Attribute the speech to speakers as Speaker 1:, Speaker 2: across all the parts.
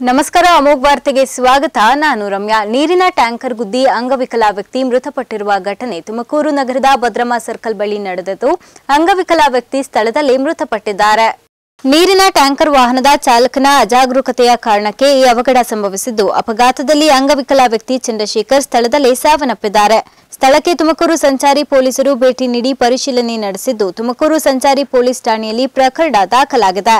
Speaker 1: ನಮಸ್ಕಾರ ಅಮೋಘ್ ವಾರ್ತೆಗೆ ಸ್ವಾಗತ ನಾನು ರಮ್ಯಾ ನೀರಿನ ಟ್ಯಾಂಕರ್ ಗುದ್ದಿ ಅಂಗವಿಕಲ ವ್ಯಕ್ತಿ ಮೃತಪಟ್ಟಿರುವ ಘಟನೆ ತುಮಕೂರು ನಗರದ ಭದ್ರಮಾ ಸರ್ಕಲ್ ಬಳಿ ನಡೆದಿದ್ದು ಅಂಗವಿಕಲ ವ್ಯಕ್ತಿ ಸ್ಥಳದಲ್ಲಿ ಮೃತಪಟ್ಟಿದ್ದಾರೆ ನೀರಿನ ಟ್ಯಾಂಕರ್ ವಾಹನದ ಚಾಲಕನ ಅಜಾಗರೂಕತೆಯ ಕಾರಣಕ್ಕೆ ಈ ಅವಘಡ ಸಂಭವಿಸಿದ್ದು ಅಪಘಾತದಲ್ಲಿ ಅಂಗವಿಕಲ ವ್ಯಕ್ತಿ ಚಂದ್ರಶೇಖರ್ ಸ್ಥಳದಲ್ಲೇ ಸಾವನ್ನಪ್ಪಿದ್ದಾರೆ ಸ್ಥಳಕ್ಕೆ ತುಮಕೂರು ಸಂಚಾರಿ ಪೊಲೀಸರು ಭೇಟಿ ನೀಡಿ ಪರಿಶೀಲನೆ ನಡೆಸಿದ್ದು ತುಮಕೂರು ಸಂಚಾರಿ ಪೊಲೀಸ್ ಠಾಣೆಯಲ್ಲಿ ಪ್ರಕರಣ ದಾಖಲಾಗಿದೆ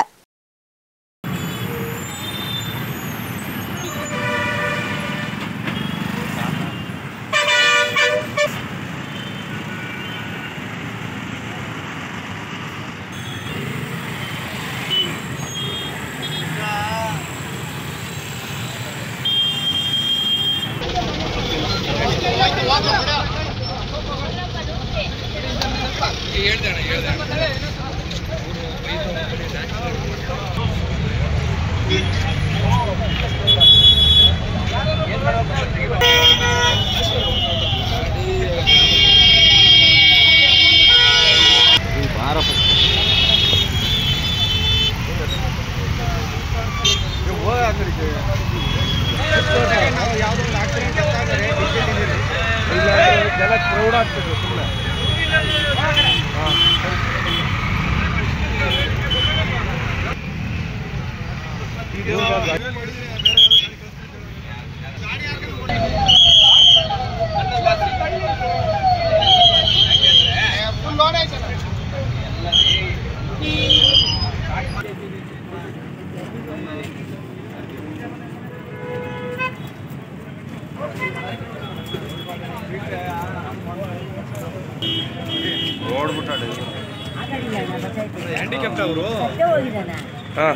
Speaker 2: ಜಲ ಕ್ರೌಡ್ ಆಗ್ತದೆ ಸುಮ್ಮನೆ ಓಡ್ಬಿಟ್ಟಾಡಿ ಹ್ಯಾಂಡಿಕ್ಯಾಪ್ಟ್ ಅವರು ಹಾಂ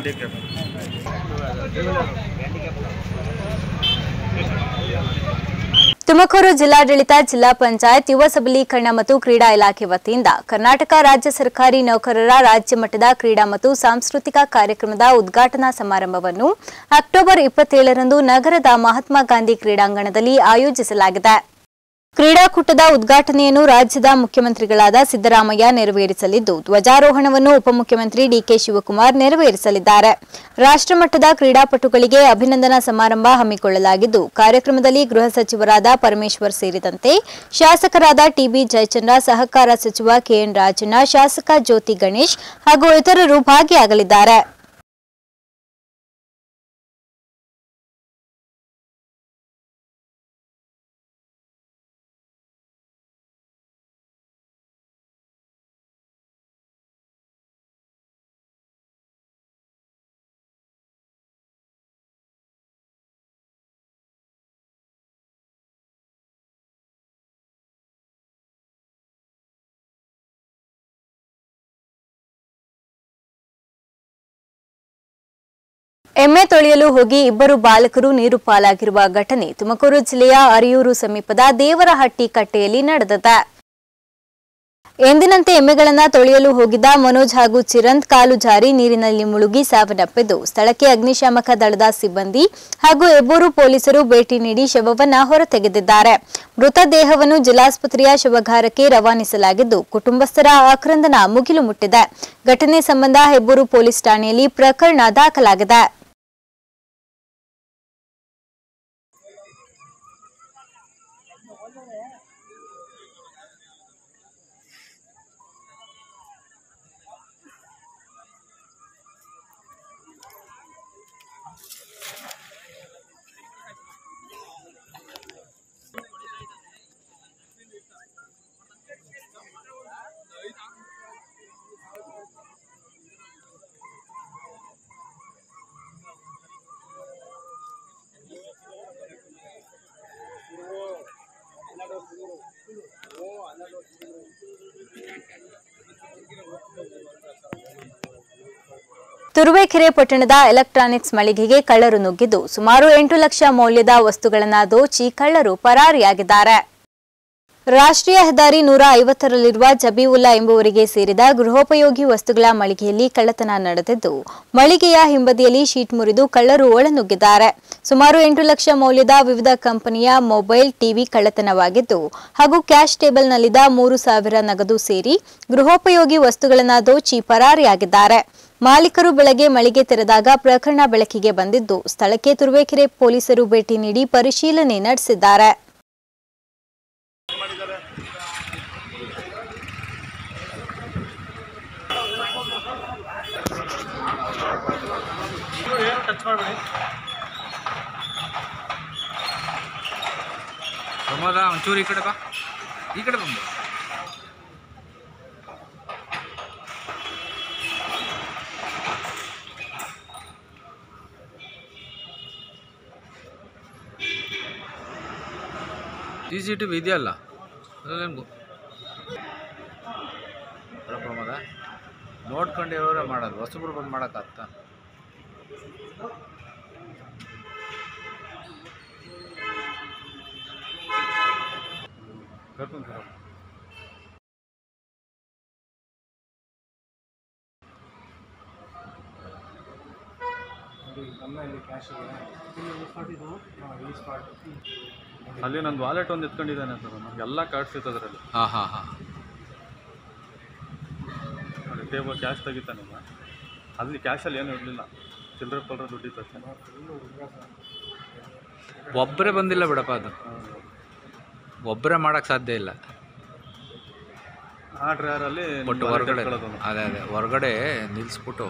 Speaker 1: ತುಮಕೂರು ಜಿಲ್ಲಾಡಳಿತ ಜಿಲ್ಲಾ ಪಂಚಾಯತ್ ಯುವ ಸಬಲೀಕರಣ ಮತ್ತು ಕ್ರೀಡಾ ಇಲಾಖೆ ವತಿಯಿಂದ ಕರ್ನಾಟಕ ರಾಜ್ಯ ಸರ್ಕಾರಿ ನೌಕರರ ರಾಜ್ಯ ಮಟ್ಟದ ಕ್ರೀಡಾ ಮತ್ತು ಸಾಂಸ್ಕೃತಿಕ ಕಾರ್ಯಕ್ರಮದ ಉದ್ಘಾಟನಾ ಸಮಾರಂಭವನ್ನು ಅಕ್ಟೋಬರ್ ಇಪ್ಪತ್ತೇಳರಂದು ನಗರದ ಮಹಾತ್ಮ ಗಾಂಧಿ ಕ್ರೀಡಾಂಗಣದಲ್ಲಿ ಆಯೋಜಿಸಲಾಗಿದೆ ಕ್ರೀಡಾಕೂಟದ ಉದ್ಘಾಟನೆಯನ್ನು ರಾಜ್ಯದ ಮುಖ್ಯಮಂತ್ರಿಗಳಾದ ಸಿದ್ದರಾಮಯ್ಯ ನೆರವೇರಿಸಲಿದ್ದು ಧ್ವಜಾರೋಹಣವನ್ನು ಉಪಮುಖ್ಯಮಂತ್ರಿ ಡಿಕೆ ಶಿವಕುಮಾರ್ ನೆರವೇರಿಸಲಿದ್ದಾರೆ ರಾಷ್ಟ್ರಮಟ್ಟದ ಕ್ರೀಡಾಪಟುಗಳಿಗೆ ಅಭಿನಂದನಾ ಸಮಾರಂಭ ಹಮ್ಮಿಕೊಳ್ಳಲಾಗಿದ್ದು ಕಾರ್ಯಕ್ರಮದಲ್ಲಿ ಗೃಹ ಸಚಿವರಾದ ಪರಮೇಶ್ವರ್ ಸೇರಿದಂತೆ ಶಾಸಕರಾದ ಟಿಬಿ ಜಯಚಂದ್ರ ಸಹಕಾರ ಸಚಿವ ಕೆಎನ್ ರಾಜಣ್ಣ ಶಾಸಕ ಜ್ಯೋತಿ ಗಣೇಶ್ ಹಾಗೂ ಇತರರು ಭಾಗಿಯಾಗಲಿದ್ದಾರೆ ಎಮ್ಮೆ ತೊಳೆಯಲು ಹೋಗಿ ಇಬ್ಬರು ಬಾಲಕರು ನೀರು ಪಾಲಾಗಿರುವ ಘಟನೆ ತುಮಕೂರು ಜಿಲ್ಲೆಯ ಅರಿಯೂರು ಸಮೀಪದ ದೇವರಹಟ್ಟಿ ಕಟ್ಟೆಯಲ್ಲಿ ನಡೆದಿದೆ ಎಂದಿನಂತೆ ಎಮ್ಮೆಗಳನ್ನ ತೊಳೆಯಲು ಹೋಗಿದ್ದ ಮನೋಜ್ ಹಾಗೂ ಚಿರಂತ್ ಕಾಲು ಜಾರಿ ನೀರಿನಲ್ಲಿ ಮುಳುಗಿ ಸಾವನ್ನಪ್ಪಿದ್ದು ಸ್ಥಳಕ್ಕೆ ಅಗ್ನಿಶಾಮಕ ದಳದ ಸಿಬ್ಬಂದಿ ಹಾಗೂ ಹೆಬ್ಬೂರು ಪೊಲೀಸರು ಭೇಟಿ ನೀಡಿ ಶವವನ್ನ ಹೊರತೆಗೆದಿದ್ದಾರೆ ಮೃತ ದೇಹವನ್ನು ಜಿಲ್ಲಾಸ್ಪತ್ರೆಯ ಶವಗಾರಕ್ಕೆ ರವಾನಿಸಲಾಗಿದ್ದು ಕುಟುಂಬಸ್ಥರ ಆಕ್ರಂದನ ಮುಗಿಲು ಮುಟ್ಟಿದೆ ಘಟನೆ ಸಂಬಂಧ ಹೆಬ್ಬೂರು ಪೊಲೀಸ್ ಠಾಣೆಯಲ್ಲಿ ಪ್ರಕರಣ ದಾಖಲಾಗಿದೆ ತುರುವೇಕೆರೆ ಪಟ್ಟಣದ ಎಲೆಕ್ಟ್ರಾನಿಕ್ಸ್ ಮಳಿಗೆಗೆ ಕಳ್ಳರು ನುಗ್ಗಿದ್ದು ಸುಮಾರು ಎಂಟು ಲಕ್ಷ ಮೌಲ್ಯದ ವಸ್ತುಗಳನ್ನು ದೋಚಿ ಕಳ್ಳರು ಪರಾರಿಯಾಗಿದ್ದಾರೆ ರಾಷ್ಟ್ರೀಯ ಹೆದ್ದಾರಿ ನೂರ ಐವತ್ತರಲ್ಲಿರುವ ಜಬೀವುಲ್ಲಾ ಎಂಬುವರಿಗೆ ಸೇರಿದ ಗೃಹೋಪಯೋಗಿ ವಸ್ತುಗಳ ಮಳಿಗೆಯಲ್ಲಿ ಕಳ್ಳತನ ನಡೆದಿದ್ದು ಮಳಿಗೆಯ ಹಿಂಬದಿಯಲ್ಲಿ ಶೀಟ್ ಮುರಿದು ಕಳ್ಳರು ಒಳನುಗ್ಗಿದ್ದಾರೆ ಸುಮಾರು ಎಂಟು ಲಕ್ಷ ಮೌಲ್ಯದ ವಿವಿಧ ಕಂಪನಿಯ ಮೊಬೈಲ್ ಟಿವಿ ಕಳ್ಳತನವಾಗಿದ್ದು ಹಾಗೂ ಕ್ಯಾಶ್ ಟೇಬಲ್ನಲ್ಲಿದ್ದ ಮೂರು ಸಾವಿರ ನಗದು ಸೇರಿ ಗೃಹೋಪಯೋಗಿ ವಸ್ತುಗಳನ್ನು ದೋಚಿ ಪರಾರಿಯಾಗಿದ್ದಾರೆ ಮಾಲೀಕರು ಬೆಳಗ್ಗೆ ಮಳಿಗೆ ತೆರೆದಾಗ ಪ್ರಕರಣ ಬೆಳಕಿಗೆ ಬಂದಿದ್ದು ಸ್ಥಳಕ್ಕೆ ತುರುವೇಕೆರೆ ಪೊಲೀಸರು ಭೇಟಿ ನೀಡಿ ಪರಿಶೀಲನೆ ನಡೆಸಿದ್ದಾರೆ
Speaker 3: ಪ್ರಮೋದ ಒಂಚೂರು ಈ ಕಡೆ ಬಾ ಈ ಕಡೆ ಬಂದು ಸಿ ಸಿ ಟಿ ವಿ ಇದೆಯಲ್ಲ ಅದ್ರಲ್ಲೇನು ಅಲ್ಲ ಪ್ರಮೋದ ನೋಡ್ಕೊಂಡು ಇರೋರೇ ಮಾಡೋದು ಹೊಸಬ್ರು ಬಂದು ಮಾಡೋಕ್ಕಾಗ್ತಾ
Speaker 4: ಅಲ್ಲಿ ನಂದು ವಾಲೆಟ್ ಒಂದು ಎತ್ಕೊಂಡಿದ್ದಾನೆ ಸರ್ ನನಗೆ ಎಲ್ಲ ಕಾರ್ಡ್ಸ್ ಇತ್ತು ಅದರಲ್ಲಿ
Speaker 3: ಹಾಂ ಹಾಂ ಹಾಂ
Speaker 4: ಅಲ್ಲಿ ಟೇಬಲ್ ಕ್ಯಾಶ್ ತೆಗಿತಾನಿಲ್ಲ ಅಲ್ಲಿ ಕ್ಯಾಶಲ್ಲಿ ಏನೂ ಇರಲಿಲ್ಲ ಚಿಲ್ಲರೆ ಪಲ್ಲರೆ ದುಡ್ಡಿತ್ತು ಅಷ್ಟೇ
Speaker 3: ಒಬ್ಬರೇ ಬಂದಿಲ್ಲ ಬಿಡಪ್ಪ ಅದು ಒಬ್ಬರೇ ಮಾಡೋಕ್ಕೆ ಸಾಧ್ಯ ಇಲ್ಲ
Speaker 4: ಆ ಡ್ರೈವರಲ್ಲಿ
Speaker 3: ಬಟ್ ಹೊರಗಡೆ ಅದೇ ಅದೇ ಹೊರಗಡೆ ನಿಲ್ಲಿಸ್ಬಿಟ್ಟು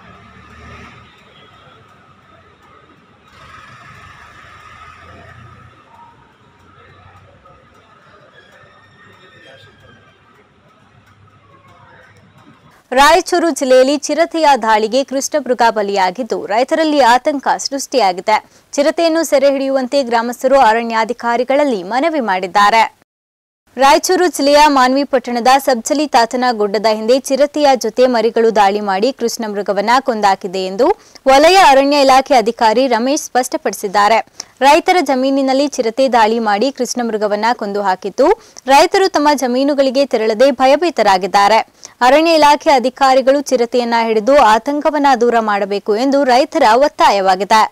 Speaker 1: ರಾಯಚೂರು ಜಿಲ್ಲೆಯಲ್ಲಿ ಚಿರತೆಯ ದಾಳಿಗೆ ಕೃಷ್ಣಮೃಗ ಬಲಿಯಾಗಿದ್ದು ರೈತರಲ್ಲಿ ಆತಂಕ ಸೃಷ್ಟಿಯಾಗಿದೆ ಚಿರತೆಯನ್ನು ಸೆರೆ ಹಿಡಿಯುವಂತೆ ಗ್ರಾಮಸ್ಥರು ಅರಣ್ಯಾಧಿಕಾರಿಗಳಲ್ಲಿ ಮನವಿ ಮಾಡಿದ್ದಾರೆ ರಾಯಚೂರು ಜಿಲ್ಲೆಯ ಮಾನ್ವಿ ಪಟ್ಟಣದ ಸಬ್ಜಲಿ ತಾತನ ಗುಡ್ಡದ ಹಿಂದೆ ಚಿರತೆಯ ಜೊತೆ ಮರಿಗಳು ದಾಳಿ ಮಾಡಿ ಕೃಷ್ಣ ಮೃಗವನ್ನ ಕೊಂದಾಕಿದೆ ಎಂದು ವಲಯ ಅರಣ್ಯ ಇಲಾಖೆ ಅಧಿಕಾರಿ ರಮೇಶ್ ಸ್ಪಷ್ಟಪಡಿಸಿದ್ದಾರೆ ರೈತರ ಜಮೀನಿನಲ್ಲಿ ಚಿರತೆ ದಾಳಿ ಮಾಡಿ ಕೃಷ್ಣ ಮೃಗವನ್ನ ಕೊಂದು ಹಾಕಿದ್ದು ರೈತರು ತಮ್ಮ ಜಮೀನುಗಳಿಗೆ ತೆರಳದೆ ಭಯಭೀತರಾಗಿದ್ದಾರೆ ಅರಣ್ಯ ಇಲಾಖೆ ಅಧಿಕಾರಿಗಳು ಚಿರತೆಯನ್ನ ಹಿಡಿದು ಆತಂಕವನ್ನ ದೂರ ಮಾಡಬೇಕು ಎಂದು ರೈತರ ಒತ್ತಾಯವಾಗಿದೆ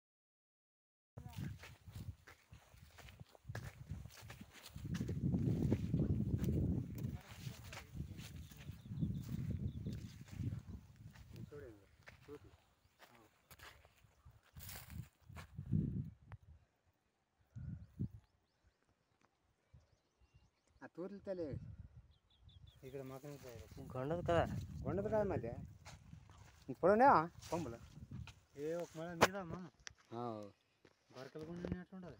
Speaker 5: ತೂರ್ಲಿತಲೆ
Speaker 6: ఇక్కడ మాత్రం కొండదు కదా
Speaker 5: కొండదు కాదు మళ్ళీ ఇప్పుడునే పంపులు
Speaker 6: ఏ ఒక మళ్ళీ మీద మామ
Speaker 5: ఆ,
Speaker 6: బరకలు కూడా ఉండదు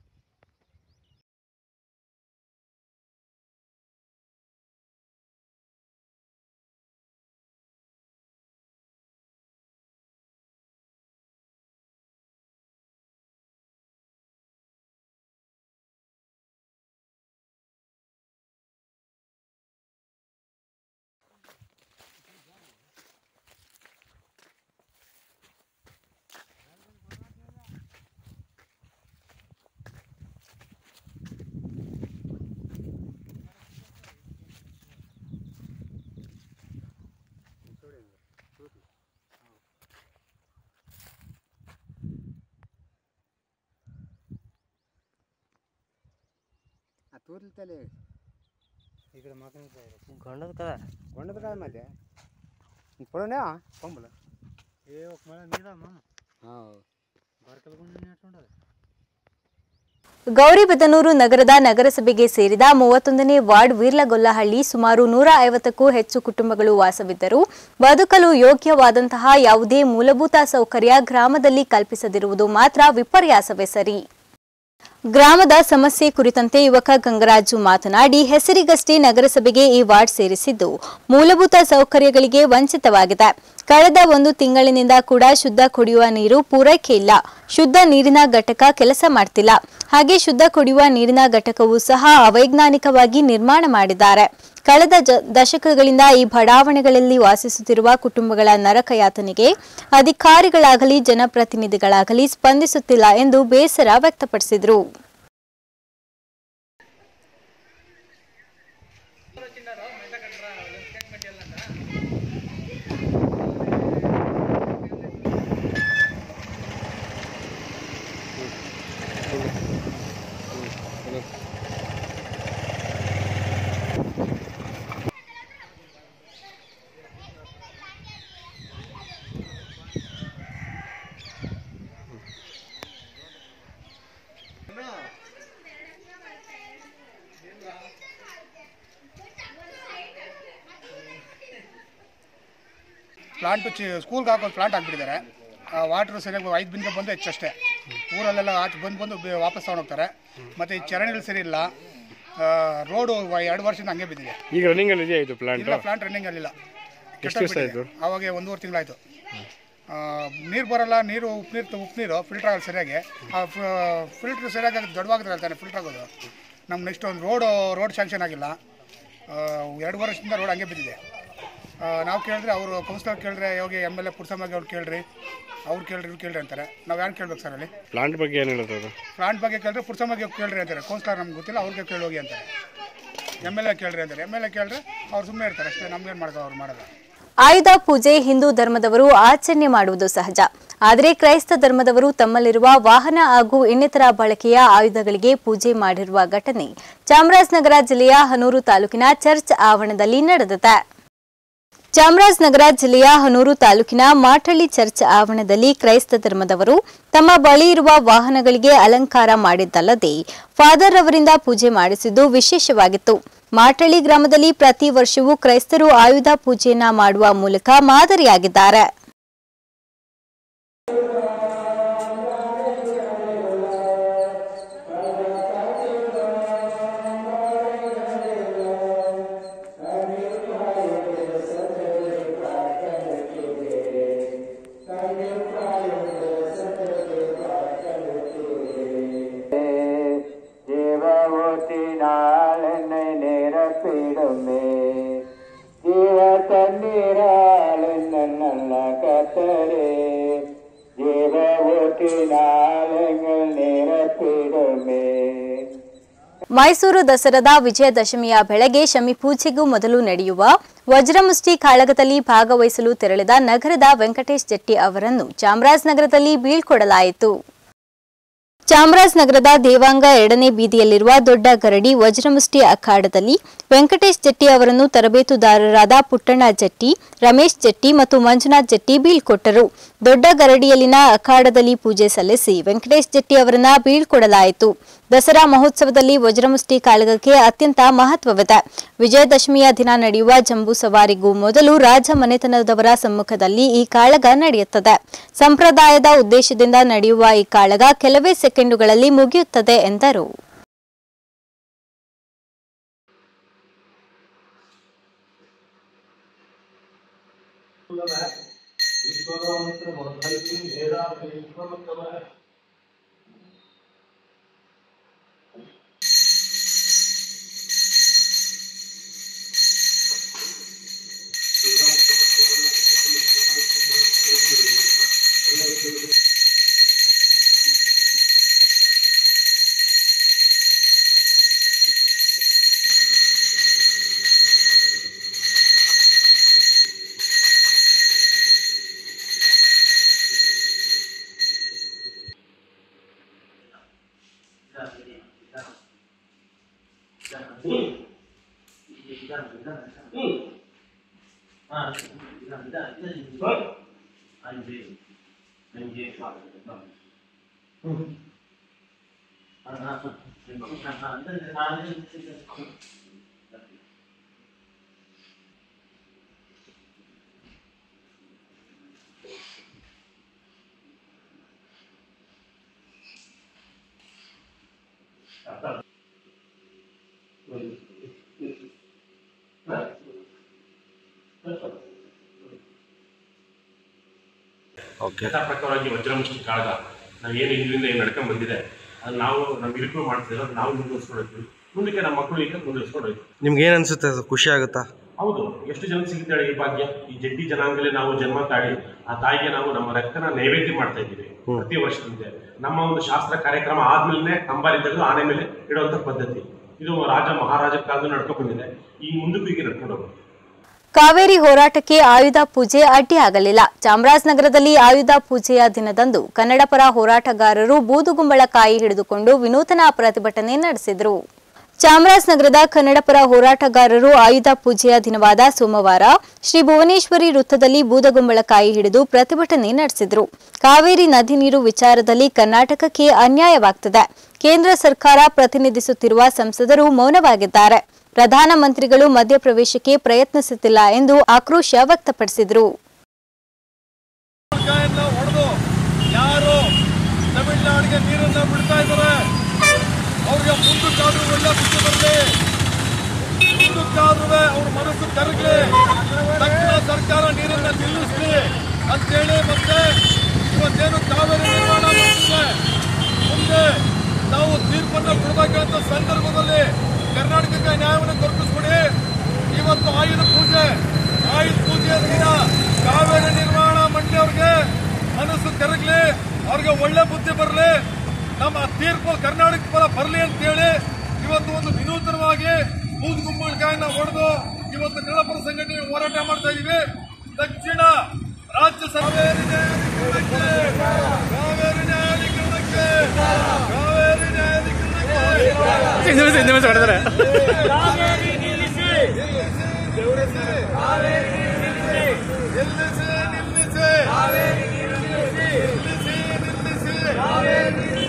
Speaker 5: ఆ తూర్లితలే
Speaker 6: ఇక్కడ మాత్రం కొండదు కదా
Speaker 5: కొండదు కాదు మళ్ళీ ఇప్పుడునే పంపులు
Speaker 6: ఏ ఒక మళ్ళీ మీద మామ
Speaker 5: ఆ,
Speaker 6: బరకలు కూడా ఉండదు
Speaker 1: ಗೌರಿಬಿದನೂರು ನಗರದ ನಗರಸಭೆಗೆ ಸೇರಿದ ಮೂವತ್ತೊಂದನೇ ವಾರ್ಡ್ ವೀರ್ಲಗೊಲ್ಲಹಳ್ಳಿ ಸುಮಾರು ನೂರ ಐವತ್ತಕ್ಕೂ ಹೆಚ್ಚು ಕುಟುಂಬಗಳು ವಾಸವಿದ್ದರೂ ಬದುಕಲು ಯೋಗ್ಯವಾದಂತಹ ಯಾವುದೇ ಮೂಲಭೂತ ಸೌಕರ್ಯ ಗ್ರಾಮದಲ್ಲಿ ಕಲ್ಪಿಸದಿರುವುದು ಮಾತ್ರ ವಿಪರ್ಯಾಸವೇ ಸರಿ ಗ್ರಾಮದ ಸಮಸ್ಯೆ ಕುರಿತಂತೆ ಯುವಕ ಗಂಗರಾಜು ಮಾತನಾಡಿ ಹೆಸರಿಗಷ್ಟೇ ನಗರಸಭೆಗೆ ಈ ವಾರ್ಡ್ ಸೇರಿಸಿದ್ದು ಮೂಲಭೂತ ಸೌಕರ್ಯಗಳಿಗೆ ವಂಚಿತವಾಗಿದೆ ಕಳೆದ ಒಂದು ತಿಂಗಳಿನಿಂದ ಕೂಡ ಶುದ್ಧ ಕುಡಿಯುವ ನೀರು ಪೂರೈಕೆ ಇಲ್ಲ ಶುದ್ಧ ನೀರಿನ ಘಟಕ ಕೆಲಸ ಮಾಡ್ತಿಲ್ಲ ಹಾಗೆ ಶುದ್ಧ ಕುಡಿಯುವ ನೀರಿನ ಘಟಕವೂ ಸಹ ಅವೈಜ್ಞಾನಿಕವಾಗಿ ನಿರ್ಮಾಣ ಮಾಡಿದ್ದಾರೆ ಕಳೆದ ಜ- ದಶಕಗಳಿಂದ ಈ ಬಡಾವಣೆಗಳಲ್ಲಿ ವಾಸಿಸುತ್ತಿರುವ ಕುಟುಂಬಗಳ ನರಕ ಯಾತನೆಗೆ ಅಧಿಕಾರಿಗಳಾಗಲಿ ಜನಪ್ರತಿನಿಧಿಗಳಾಗಲಿ ಸ್ಪಂದಿಸುತ್ತಿಲ್ಲ ಎಂದು ಬೇಸರ ವ್ಯಕ್ತಪಡಿಸಿದರು
Speaker 7: ಪ್ಲಾಂಟು ಚಿ ಸ್ಕೂಲ್ಗೆ ಹಾಕೋ ಪ್ಲಾಂಟ್ ಹಾಕ್ಬಿಟ್ಟಿದ್ದಾರೆ ವಾಟ್ರ್ ಸರಿಯಾಗಿ ಐದು ಬಿಂದಿಗೆ ಬಂದು ಹೆಚ್ಚಷ್ಟೇ ಊರಲ್ಲೆಲ್ಲ ಆಚೆ ಬಂದು ಬಂದು ಬೆ- ವಾಪಸ್ ತೊಗೊಂಡೋಗ್ತಾರೆ ಮತ್ತು ಈ ಚರಂಡಿಗಳು ಸರಿ ಇಲ್ಲ ರೋಡು ಎರಡು ವರ್ಷದಿಂದ ಹಂಗೆ ಬಿದ್ದಿದೆ
Speaker 2: ಈಗ ರನ್ನಿಂಗ್ ಅಲ್ಲಿ ಇದೆಯಾ ಇದು ಪ್ಲಾಂಟ್
Speaker 7: ಇಲ್ಲ ಪ್ಲಾಂಟ್ ರನ್ನಿಂಗ್ ಅಲ್ಲಿಲ್ಲ
Speaker 2: ಎಷ್ಟು ದಿವಸ ಆಯ್ತು?
Speaker 7: ಅವಾಗ ಒಂದೂವರೆ ತಿಂಗಳಾಯ್ತು ನೀರು ಬರಲ್ಲ ನೀರು ಉಪ್ಪು ನೀರು ಉಪ್ಪು ನೀರು ಫಿಲ್ಟರ್ ಆಗಲ್ಲ ಸರಿಯಾಗಿ ಆ ಫಿಲ್ಟ್ರ್ ಸರಿಯಾಗಿ ಅದು ದೊಡ್ಡವಾಗುತ್ತೆ ಹೇಳ್ತಾನೆ ಫಿಲ್ಟರ್ ಆಗೋದು ನಮ್ಗೆ ನೆಕ್ಸ್ಟ್ ಒಂದು ರೋಡು ರೋಡ್ ಸ್ಯಾಂಕ್ಷನ್ ಆಗಿಲ್ಲ ಆ, ಎರಡು ವರ್ಷದಿಂದ ರೋಡ್ ಹಂಗೆ ಬಿದ್ದಿದೆ ನಾವು ಕೇಳಿದ್ರೆ ಅವರು ಕೌನ್ಸಿಲರ್ ಕೇಳಿದ್ರೆ ಹೋಗಿ ಎಮ್ ಎಲ್ ಎ ಪುರ್ಸಮ್ಮಾಗಿ ಅವ್ರು ಕೇಳ್ರಿ ಅವ್ರು ಕೇಳ್ರಿ ಇವ್ರು ಕೇಳ್ರಿ ಅಂತಾರೆ ನಾವು ಯಾರು ಕೇಳ್ಬೇಕು ಸರ್ ಅಲ್ಲಿ
Speaker 2: ಪ್ಲಾಂಟ್ ಬಗ್ಗೆ ಏನು ಹೇಳುತ್ತೆ ಅದು
Speaker 7: ಪ್ಲಾಂಟ್ ಬಗ್ಗೆ ಕೇಳಿದ್ರೆ ಪುರ್ಸಮ್ಮಾಗಿ ಹೋಗಿ ಕೇಳ್ರಿ ಅಂತಾರೆ ಕೌನ್ಸಿಲರ್ ನಮ್ಗೆ ಗೊತ್ತಿಲ್ಲ ಅವ್ರಿಗೆ ಕೇಳೋಗಿ ಅಂತಾರೆ ಎಮ್ ಎಲ್ ಎ ಕೇಳ್ರಿ ಅಂತಾರೆ ಎಮ್ ಎಲ್ ಎ ಕೇಳಿದ್ರೆ ಅವ್ರು ಸುಮ್ಮನೆ ಇರ್ತಾರೆ ಅಷ್ಟೇ ನಮ್ಗೇನು ಮಾಡ್ಕೋ ಅವ್ರು ಮಾಡಲ್ಲ
Speaker 1: ಆಯುಧ ಪೂಜೆ ಹಿಂದೂ ಧರ್ಮದವರು ಆಚರಣೆ ಮಾಡುವುದು ಸಹಜ ಆದರೆ ಕ್ರೈಸ್ತ ಧರ್ಮದವರು ತಮ್ಮಲ್ಲಿರುವ ವಾಹನ ಹಾಗೂ ಇನ್ನಿತರ ಬಳಕೆಯ ಆಯುಧಗಳಿಗೆ ಪೂಜೆ ಮಾಡಿರುವ ಘಟನೆ ಚಾಮರಾಜನಗರ ಜಿಲ್ಲೆಯ ಹನೂರು ತಾಲೂಕಿನ ಚರ್ಚ್ ಆವರಣದಲ್ಲಿ ನಡೆದಿದೆ ಚಾಮರಾಜನಗರ ಜಿಲ್ಲೆಯ ಹನೂರು ತಾಲೂಕಿನ ಮಾಠಳ್ಳಿ ಚರ್ಚ್ ಆವರಣದಲ್ಲಿ ಕ್ರೈಸ್ತ ಧರ್ಮದವರು ತಮ್ಮ ಬಳಿ ಇರುವ ವಾಹನಗಳಿಗೆ ಅಲಂಕಾರ ಮಾಡಿದ್ದಲ್ಲದೆ ಫಾದರ್ ಅವರಿಂದ ಪೂಜೆ ಮಾಡಿಸಿದ್ದು ವಿಶೇಷವಾಗಿತ್ತು ಮಾಠಳ್ಳಿ ಗ್ರಾಮದಲ್ಲಿ ಪ್ರತಿ ವರ್ಷವೂ ಕ್ರೈಸ್ತರು ಆಯುಧ ಪೂಜೆಯನ್ನ ಮಾಡುವ ಮೂಲಕ ಮಾದರಿಯಾಗಿದ್ದಾರೆ
Speaker 8: ജീവവൂറ്റിനാളെന്നെ നിരപ്പിടുമേ ജീവ തണ്ണീരാളെന്നെ നല്ല കത്തരേ ജീവവൂറ്റിനാളെങ്ങൾ നിരപ്പിടുമേ
Speaker 1: ಮೈಸೂರು ದಸರಾದ ವಿಜಯದಶಮಿಯ ಬೆಳಗ್ಗೆ ಶಮಿ ಪೂಜೆಗೂ ಮೊದಲು ನಡೆಯುವ ವಜ್ರಮುಷ್ಟಿ ಕಾಳಗದಲ್ಲಿ ಭಾಗವಹಿಸಲು ತೆರಳಿದ ನಗರದ ವೆಂಕಟೇಶ್ ಜಟ್ಟಿ ಅವರನ್ನು ಚಾಮರಾಜನಗರದಲ್ಲಿ ಬೀಳ್ಕೊಡಲಾಯಿತು ಚಾಮರಾಜನಗರದ ದೇವಾಂಗ ಎರಡನೇ ಬೀದಿಯಲ್ಲಿರುವ ದೊಡ್ಡ ಗರಡಿ ವಜ್ರಮುಷ್ಟಿ ಅಖಾಡದಲ್ಲಿ ವೆಂಕಟೇಶ್ ಜಟ್ಟಿ ಅವರನ್ನು ತರಬೇತುದಾರರಾದ ಪುಟ್ಟಣ್ಣ ಜಟ್ಟಿ ರಮೇಶ್ ಜಟ್ಟಿ ಮತ್ತು ಮಂಜುನಾಥ್ ಜಟ್ಟಿ ಬೀಳ್ಕೊಟ್ಟರು ದೊಡ್ಡ ಗರಡಿಯಲ್ಲಿನ ಅಖಾಡದಲ್ಲಿ ಪೂಜೆ ಸಲ್ಲಿಸಿ ವೆಂಕಟೇಶ್ ಜಟ್ಟಿ ಅವರನ್ನ ಬೀಳ್ಕೊಡಲಾಯಿತು ದಸರಾ ಮಹೋತ್ಸವದಲ್ಲಿ ವಜ್ರಮುಷ್ಟಿ ಕಾಳಗಕ್ಕೆ ಅತ್ಯಂತ ಮಹತ್ವವಿದೆ ವಿಜಯದಶಮಿಯ ದಿನ ನಡೆಯುವ ಜಂಬೂ ಸವಾರಿಗೂ ಮೊದಲು ರಾಜ ಮನೆತನದವರ ಸಮ್ಮುಖದಲ್ಲಿ ಈ ಕಾಳಗ ನಡೆಯುತ್ತದೆ ಸಂಪ್ರದಾಯದ ಉದ್ದೇಶದಿಂದ ನಡೆಯುವ ಈ ಕಾಳಗ ಕೆಲವೇ ಸೆಕೆಂಡುಗಳಲ್ಲಿ ಮುಗಿಯುತ್ತದೆ ಎಂದರು
Speaker 9: ಯಥಾ ಪ್ರಕಾರವಾಗಿ ವಜ್ರಮುಷ್ಟಿ ಕಾಳಗ ನಾವು ಏನು ಹಿಂದಿನಿಂದ ಏನು ನಡ್ಕೊಂಡ್ ಬಂದಿದೆ ಅದು ನಾವು ನಮ್ಮ ಹಿರಿಕರು ಮಾಡ್ತಿದ್ರೆ ಅದು ನಾವು ಮುಂದುವರ್ಸ್ಕೊಂಡು ಹೋಗ್ತೀವಿ ಮುಂದಕ್ಕೆ ನಮ್ಮ ಮಕ್ಕಳು ಈಗ ಮುಂದುವರ್ಸ್ಕೊಂಡು ಹೋಗ್ತೀವಿ
Speaker 10: ನಿಮ್ಗೆ ಏನು ಅನ್ಸುತ್ತೆ ಅದು ಖುಷಿ ಆಗುತ್ತಾ
Speaker 9: ಹೌದು ಎಷ್ಟು ಜನ ಸಿಗ್ತಾಳೆ ಈ ಭಾಗ್ಯ ಈ ಜಡ್ಡಿ ಜನಾಂಗಲೇ ನಾವು ಜನ್ಮ ತಾಳಿ ಆ ತಾಯಿಗೆ ನಾವು ನಮ್ಮ ರಕ್ತನ ನೈವೇದ್ಯ ಮಾಡ್ತಾ ಇದ್ದೀವಿ ಪ್ರತಿ ವರ್ಷದಂತೆ ನಮ್ಮ ಒಂದು ಶಾಸ್ತ್ರ ಕಾರ್ಯಕ್ರಮ ಆದ್ಮೇಲೆ ಕಂಬಾಲಿ ತೆಗೆದು ಆನೆ ಮೇಲೆ ಇಡುವಂತ ಪದ್ಧತಿ ಇದು ರಾಜ ಮಹಾರಾಜರ ಕಾಲದಲ್ಲಿ ನಡ್ಕೊಂಡು ಬಂದಿದೆ ಈ ಮುಂದಕ್ಕೂ ಹೀಗೆ ನಡ್ಕೊಂಡು ಹೋಗೋದು
Speaker 1: ಕಾವೇರಿ ಹೋರಾಟಕ್ಕೆ ಆಯುಧ ಪೂಜೆ ಅಡ್ಡಿಯಾಗಲಿಲ್ಲ ಚಾಮರಾಜನಗರದಲ್ಲಿ ಆಯುಧ ಪೂಜೆಯ ದಿನದಂದು ಕನ್ನಡ ಪರ ಹೋರಾಟಗಾರರು ಬೂದುಗುಂಬಳ ಕಾಯಿ ಹಿಡಿದುಕೊಂಡು ವಿನೂತನ ಪ್ರತಿಭಟನೆ ನಡೆಸಿದರು ಚಾಮರಾಜನಗರದ ಕನ್ನಡ ಪರ ಹೋರಾಟಗಾರರು ಆಯುಧ ಪೂಜೆಯ ದಿನವಾದ ಸೋಮವಾರ ಶ್ರೀ ಭುವನೇಶ್ವರಿ ವೃತ್ತದಲ್ಲಿ ಬೂದಗುಂಬಳಕಾಯಿ ಹಿಡಿದು ಪ್ರತಿಭಟನೆ ನಡೆಸಿದರು ಕಾವೇರಿ ನದಿ ನೀರು ವಿಚಾರದಲ್ಲಿ ಕರ್ನಾಟಕಕ್ಕೆ ಅನ್ಯಾಯವಾಗ್ತಿದೆ ಕೇಂದ್ರ ಸರ್ಕಾರ ಪ್ರತಿನಿಧಿಸುತ್ತಿರುವ ಸಂಸದರು ಮೌನವಾಗಿದ್ದಾರೆ ಪ್ರಧಾನಮಂತ್ರಿಗಳು ಮಧ್ಯಪ್ರವೇಶಕ್ಕೆ ಪ್ರಯತ್ನಿಸುತ್ತಿಲ್ಲ ಎಂದು ಆಕ್ರೋಶ ವ್ಯಕ್ತಪಡಿಸಿದರು
Speaker 11: ಕೆರೆಗಳಿಗೆ ನೀರನ್ನ ಬಿಡ್ತಾ ಇದ್ದಾರೆ ಅವ್ರಿಗೆ ಮುಂದಕ್ಕಾದ್ರೂ ಒಳ್ಳೆ ಬುದ್ಧಿ ಬರಲಿ ಮುಂದಕ್ಕಾದ್ರೂ ಅವ್ರ ಮನಸ್ಸು ಕರಗಲಿ ತಕ್ಷಣ ಸರ್ಕಾರ ನೀರನ್ನ ನಿಲ್ಲಿಸಲಿ ಅಂತೇಳಿ ಮತ್ತೆ ಇವತ್ತೇನು ಕಾವೇರಿ ನಿರ್ಮಾಣ ಮಾಡ್ತಿದೆ ಮುಂದೆ ನಾವು ತೀರ್ಪನ್ನು ಕೊಡಬೇಕಂತ ಸಂದರ್ಭದಲ್ಲಿ ಕರ್ನಾಟಕಕ್ಕೆ ನ್ಯಾಯವನ್ನು ದೊರಕಿಸ್ಕೊಡಿ ಇವತ್ತು ಆಯುಧ ಪೂಜೆ ಆಯುಧ ಪೂಜೆಯ ದಿನ ಕಾವೇರಿ ನಿರ್ಮಾಣ ಮಂಡಳಿ ಅವ್ರಿಗೆ ಮನಸ್ಸು ಕರಗಲಿ ಅವ್ರಿಗೆ ಒಳ್ಳೆ ಬುದ್ಧಿ ಬರಲಿ ನಮ್ಮ ತೀರ್ಪು ಕರ್ನಾಟಕ ಪರ ಬರಲಿ ಅಂತೇಳಿ ಇವತ್ತು ಒಂದು ವಿನೂತನವಾಗಿ ಬೂದ್ ಗುಂಬಳಕಾಯನ್ನ ಹೊಡೆದು ಇವತ್ತು ಕಳ್ಳಪರ ಸಂಘಟನೆ ಹೋರಾಟ ಮಾಡ್ತಾ ಇದೀವಿ ದಕ್ಷಿಣ ರಾಜ್ಯ ಕಾವೇರಿ ನ್ಯಾಯಾಧೀಕರಣಕ್ಕೆ ಕಾವೇರಿ ನ್ಯಾಯಾಧೀಕರಣಕ್ಕೆ ಕಾವೇರಿ ನ್ಯಾಯಾಧೀಕರಣಕ್ಕೆ
Speaker 2: ನಿಮಿಷ ನಿಮಿಷ ಹೊಡೆದ್ರೆ
Speaker 11: ಕಾವೇರಿ ನಿಲ್ಲಿಸಿ ನಿಲ್ಲಿಸಿ ನಿಲ್ಲಿಸಿ ಕಾವೇರಿ ನಿಲ್ಲಿಸಿ ನಿಲ್ಲಿಸಿ ನಿಲ್ಲಿಸಿ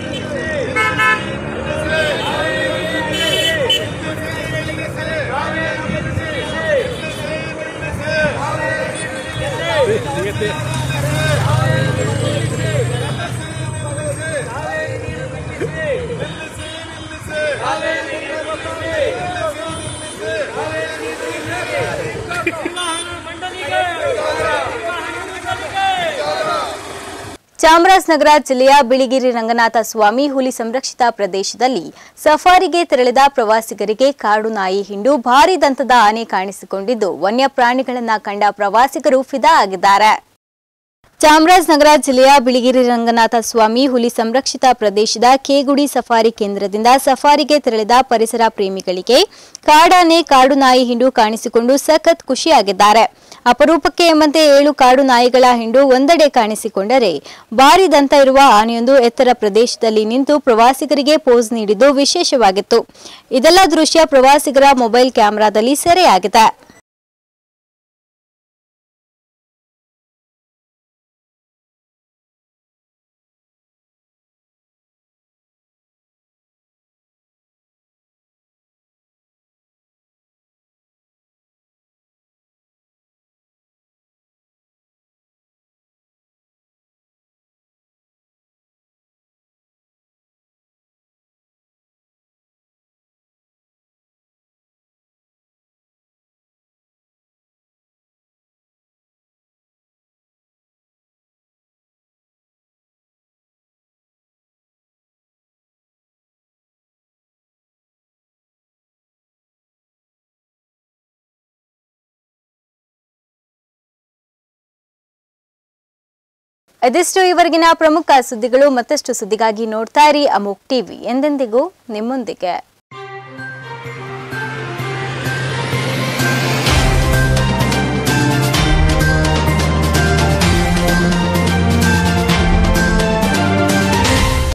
Speaker 1: ಚಾಮರಾಜನಗರ ಜಿಲ್ಲೆಯ ಬಿಳಿಗಿರಿ ರಂಗನಾಥ ಸ್ವಾಮಿ ಹುಲಿ ಸಂರಕ್ಷಿತ ಪ್ರದೇಶದಲ್ಲಿ ಸಫಾರಿಗೆ ತೆರಳಿದ ಪ್ರವಾಸಿಗರಿಗೆ ಕಾಡು ನಾಯಿ ಹಿಂಡು ಭಾರಿ ದಂತದ ಆನೆ ಕಾಣಿಸಿಕೊಂಡಿದ್ದು ವನ್ಯಪ್ರಾಣಿಗಳನ್ನ ಕಂಡ ಪ್ರವಾಸಿಗರು ಫಿದಾ ಆಗಿದ್ದಾರೆ ಚಾಮರಾಜನಗರ ಜಿಲ್ಲೆಯ ಬಿಳಿಗಿರಿ ರಂಗನಾಥ ಸ್ವಾಮಿ ಹುಲಿ ಸಂರಕ್ಷಿತ ಪ್ರದೇಶದ ಕೇಗುಡಿ ಸಫಾರಿ ಕೇಂದ್ರದಿಂದ ಸಫಾರಿಗೆ ತೆರಳಿದ ಪರಿಸರ ಪ್ರೇಮಿಗಳಿಗೆ ಕಾಡಾನೆ ಕಾಡು ನಾಯಿ ಹಿಂಡು ಕಾಣಿಸಿಕೊಂಡು ಸಖತ್ ಖುಷಿಯಾಗಿದ್ದಾರೆ ಅಪರೂಪಕ್ಕೆ ಎಂಬಂತೆ ಏಳು ಕಾಡು ನಾಯಿಗಳ ಹಿಂಡು ಒಂದೆಡೆ ಕಾಣಿಸಿಕೊಂಡರೆ ಭಾರಿ ದಂತ ಇರುವ ಆನೆಯೊಂದು ಎತ್ತರ ಪ್ರದೇಶದಲ್ಲಿ ನಿಂತು ಪ್ರವಾಸಿಗರಿಗೆ ಪೋಸ್ ನೀಡಿದ್ದು ವಿಶೇಷವಾಗಿತ್ತು ಇದೆಲ್ಲ ದೃಶ್ಯ ಪ್ರವಾಸಿಗರ ಮೊಬೈಲ್ ಕ್ಯಾಮೆರಾದಲ್ಲಿ ಸೆರೆಯಾಗಿದೆ ಇದಿಷ್ಟು ಇವರೆಗಿನ ಪ್ರಮುಖ ಸುದ್ದಿಗಳು ಮತ್ತಷ್ಟು ಸುದ್ದಿಗಾಗಿ ನೋಡ್ತಾ ಇರಿ ಅಮೋಕ್ ಟಿವಿ ಎಂದೆಂದಿಗೂ ನಿಮ್ಮೊಂದಿಗೆ